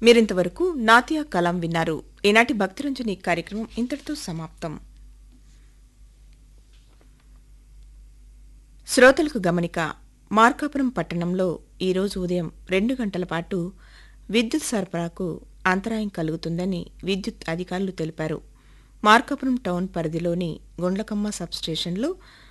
మీరింతవరకు నాతియా కలాం విన్నారు ఈనాటి భక్తిరంజని కార్యక్రమం ఇంతటితో సమాప్తం శ్రోతలకు గమనిక మార్కాపురం పట్టణంలో ఈరోజు ఉదయం రెండు గంటల పాటు విద్యుత్ సరఫరాకు అంతరాయం కలుగుతుందని విద్యుత్ అధికారులు తెలిపారు మార్కాపురం టౌన్ పరిధిలోని గుండ్లకమ్మ సబ్స్టేషన్లో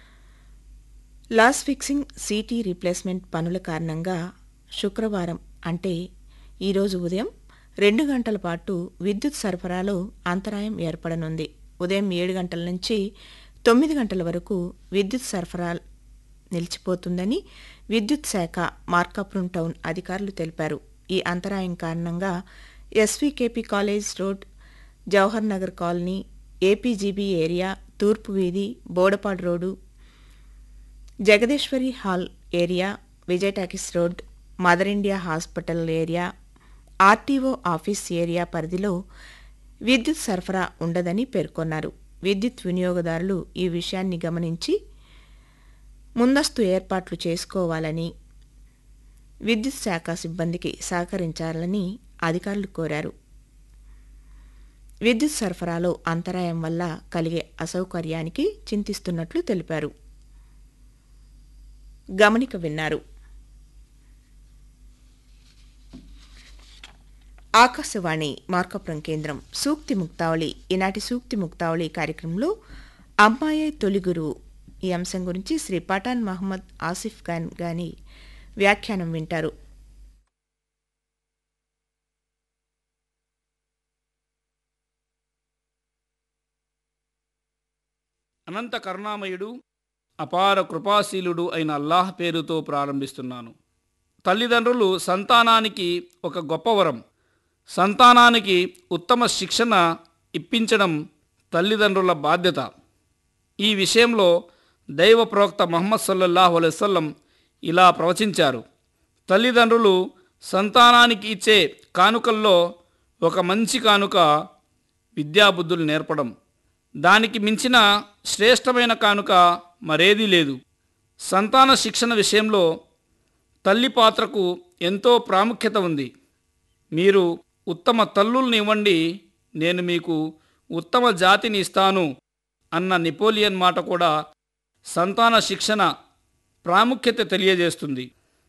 లాస్ ఫిక్సింగ్ సీటీ రీప్లేస్మెంట్ పనుల కారణంగా శుక్రవారం అంటే ఈరోజు ఉదయం రెండు గంటల పాటు విద్యుత్ సరఫరాలో అంతరాయం ఏర్పడనుంది ఉదయం ఏడు గంటల నుంచి తొమ్మిది గంటల వరకు విద్యుత్ సరఫరా నిలిచిపోతుందని విద్యుత్ శాఖ మార్కాపురం టౌన్ అధికారులు తెలిపారు ఈ అంతరాయం కారణంగా SVKP college road Jawahar Nagar colony APGB area తూర్పు వీధి Bodapadu road Jagadeswari hall area Vijay talkies road Mother India hospital area RTO office area పరిధిలో విద్యుత్ సరఫరా ఉండదని పేర్కొన్నారు విద్యుత్ వినియోగదారులు ఈ విషయాన్ని గమనించి ముందస్తు ఏర్పాట్లు చేసుకోవాలని విద్యుత్ శాఖ సిబ్బందికి సహకరించాలని అధికారులు కోరారు విద్యుత్ సరఫరాలో అంతరాయం వల్ల కలిగే అసౌకర్యానికి చింతిస్తున్నట్లు తెలిపారు గమనిక విన్నారు ఆకాశవాణి మార్కపురం కేంద్రం సూక్తి ముక్తావళి ఈనాటి సూక్తి ముక్తావళి కార్యక్రమంలో అమ్మాయే తొలి గురువు ఈ అంశం గురించి శ్రీ పఠాన్ మహమ్మద్ ఆసిఫ్ ఖాన్ గాని వ్యాఖ్యానం వింటారు అనంత కరుణామయుడు అపార కృపాశీలుడు అయిన అల్లాహ్ పేరుతో ప్రారంభిస్తున్నాను తల్లిదండ్రులు సంతానానికి ఒక గొప్ప వరం సంతానానికి ఉత్తమ శిక్షణ ఇప్పించడం తల్లిదండ్రుల బాధ్యత ఈ విషయంలో దైవ ప్రవక్త మహమ్మద్ సల్లల్లాహు అలైవల్లం ఇలా ప్రవచించారు తల్లిదండ్రులు సంతానానికి ఇచ్చే కానుకల్లో ఒక మంచి కానుక విద్యాబుద్ధులు నేర్పడం దానికి మించిన శ్రేష్టమైన కానుక మరేదీ లేదు సంతాన శిక్షణ విషయంలో తల్లి పాత్రకు ఎంతో ప్రాముఖ్యత ఉంది మీరు ఉత్తమ తల్లుల్ని ఇవ్వండి నేను మీకు ఉత్తమ జాతిని ఇస్తాను అన్న నెపోలియన్ మాట కూడా సంతాన శిక్షణ ప్రాముఖ్యత తెలియజేస్తుంది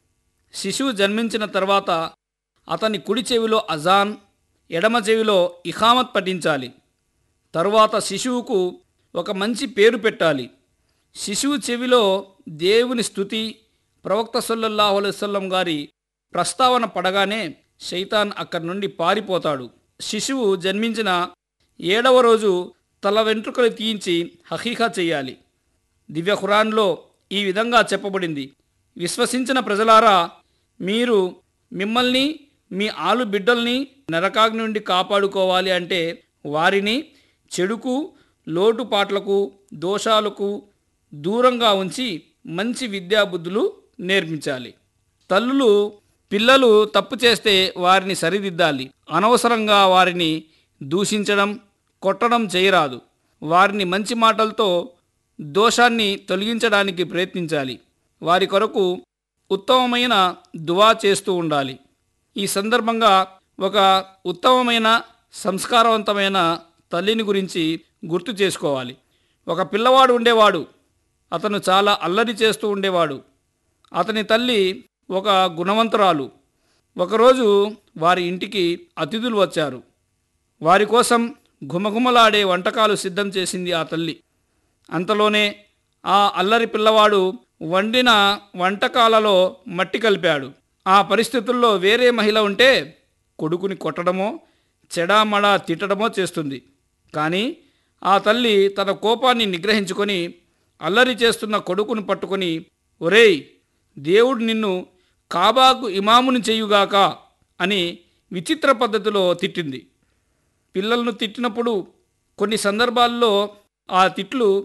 శిశువు జన్మించిన తర్వాత అతని కుడి చెవిలో అజాన్ ఎడమ చెవిలో ఇఖామత్ పఠించాలి తరువాత శిశువుకు ఒక మంచి పేరు పెట్టాలి శిశువు చెవిలో దేవుని స్థుతి ప్రవక్త సల్లల్లాహు అలైవల్లం గారి ప్రస్తావన పడగానే శైతాన్ అక్కడి నుండి పారిపోతాడు శిశువు జన్మించిన ఏడవ రోజు తల వెంట్రుకలు తీయించి హకీకా చేయాలి దివ్య ఖురాన్లో ఈ విధంగా చెప్పబడింది విశ్వసించిన ప్రజలారా మీరు మిమ్మల్ని మీ ఆలు బిడ్డల్ని నరకాగ్ని నుండి కాపాడుకోవాలి అంటే వారిని చెడుకు లోటుపాట్లకు దోషాలకు దూరంగా ఉంచి మంచి విద్యాబుద్ధులు నేర్పించాలి తల్లులు పిల్లలు తప్పు చేస్తే వారిని సరిదిద్దాలి అనవసరంగా వారిని దూషించడం కొట్టడం చేయరాదు వారిని మంచి మాటలతో దోషాన్ని తొలగించడానికి ప్రయత్నించాలి వారి కొరకు ఉత్తమమైన దువా చేస్తూ ఉండాలి ఈ సందర్భంగా ఒక ఉత్తమమైన సంస్కారవంతమైన తల్లిని గురించి గుర్తు చేసుకోవాలి ఒక పిల్లవాడు ఉండేవాడు అతను చాలా అల్లరి చేస్తూ ఉండేవాడు అతని తల్లి ఒక గుణవంతురాలు ఒకరోజు వారి ఇంటికి అతిథులు వచ్చారు వారి కోసం ఘుమఘుమలాడే వంటకాలు సిద్ధం చేసింది ఆ తల్లి అంతలోనే ఆ అల్లరి పిల్లవాడు వండిన వంటకాలలో మట్టి కలిపాడు ఆ పరిస్థితుల్లో వేరే మహిళ ఉంటే కొడుకుని కొట్టడమో చెడామడా తిట్టడమో చేస్తుంది కానీ ఆ తల్లి తన కోపాన్ని నిగ్రహించుకొని అల్లరి చేస్తున్న కొడుకును పట్టుకొని ఒరేయ్ దేవుడు నిన్ను కాబాకు ఇమాముని చేయుగాక అని విచిత్ర పద్ధతిలో తిట్టింది పిల్లలను తిట్టినప్పుడు కొన్ని సందర్భాల్లో ఆ తిట్లు